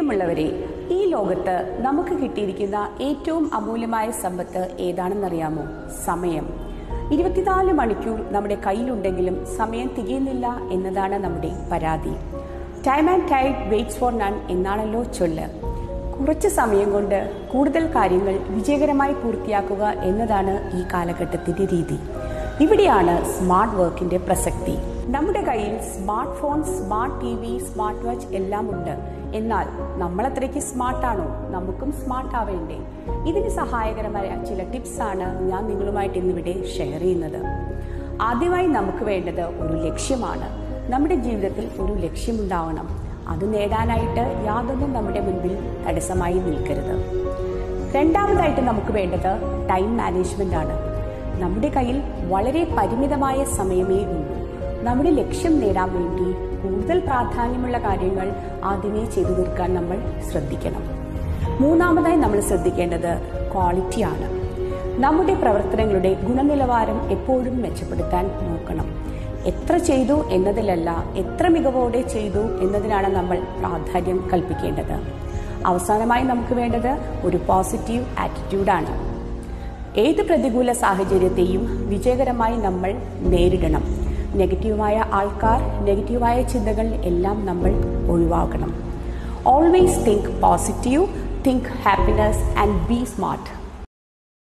പ്രിയമുള്ളവരെ ഈ ലോകത്ത് നമുക്ക് കിട്ടിയിരിക്കുന്ന ഏറ്റവും അമൂല്യമായ സമ്പത്ത് ഏതാണെന്നറിയാമോ സമയം ഇരുപത്തിനാല് മണിക്കൂർ നമ്മുടെ കയ്യിലുണ്ടെങ്കിലും സമയം തികയുന്നില്ല എന്നതാണ് നമ്മുടെ പരാതി time and tide waits for none എന്നാണല്ലോ ചൊല്ല് കുറച്ച് സമയം കൊണ്ട് കൂടുതൽ കാര്യങ്ങൾ വിജയകരമായി പൂർത്തിയാക്കുക എന്നതാണ് ഈ കാലഘട്ടത്തിന്റെ രീതി ഇവിടെയാണ് സ്മാർട്ട് വർക്കിന്റെ പ്രസക്തി നമ്മുടെ കയ്യിൽ smart phone smart T V smart watch എല്ലാം ഉണ്ട് എന്നാൽ നമ്മൾ അത്രയ്ക്ക് സ്മാർട്ടാണോ നമുക്കും സ്മാർട്ട് ആവേണ്ടേ ഇതിന് സഹായകരമായ ചില ടിപ്സ് ആണ് ഞാൻ നിങ്ങളുമായിട്ട് ഇന്നിവിടെ ഷെയർ ചെയ്യുന്നത് ആദ്യമായി നമുക്ക് വേണ്ടത് ഒരു ലക്ഷ്യമാണ് നമ്മുടെ ജീവിതത്തിൽ ഒരു ലക്ഷ്യമുണ്ടാവണം അത് നേടാനായിട്ട് യാതൊന്നും നമ്മുടെ മുൻപിൽ തടസ്സമായി നിൽക്കരുത് രണ്ടാമതായിട്ട് നമുക്ക് വേണ്ടത് ടൈം മാനേജ്മെന്റ് ആണ് നമ്മുടെ കയ്യിൽ വളരെ പരിമിതമായ സമയമേ ഉള്ളൂ നമ്മുടെ ലക്ഷ്യം നേടാൻ വേണ്ടി കൂടുതൽ പ്രാധാന്യമുള്ള കാര്യങ്ങൾ ആദ്യമേ ചെയ്തു തീർക്കാൻ നമ്മൾ ശ്രദ്ധിക്കണം മൂന്നാമതായി നമ്മൾ ശ്രദ്ധിക്കേണ്ടത് ക്വാളിറ്റിയാണ് നമ്മുടെ പ്രവർത്തനങ്ങളുടെ ഗുണനിലവാരം എപ്പോഴും മെച്ചപ്പെടുത്താൻ നോക്കണം എത്ര ചെയ്തു എന്നതിലല്ല എത്ര മികവോടെ ചെയ്തു എന്നതിനാണ് നമ്മൾ പ്രാധാന്യം കൽപ്പിക്കേണ്ടത് അവസാനമായി നമുക്ക് വേണ്ടത് ഒരു പോസിറ്റീവ് ആറ്റിറ്റ്യൂഡാണ് ഏത് പ്രതികൂല സാഹചര്യത്തെയും വിജയകരമായി നമ്മൾ നേരിടണം നെഗറ്റീവായ ആൾക്കാർ നെഗറ്റീവായ ചിന്തകൾ എല്ലാം നമ്മൾ ഒഴിവാക്കണം always think positive think happiness and be smart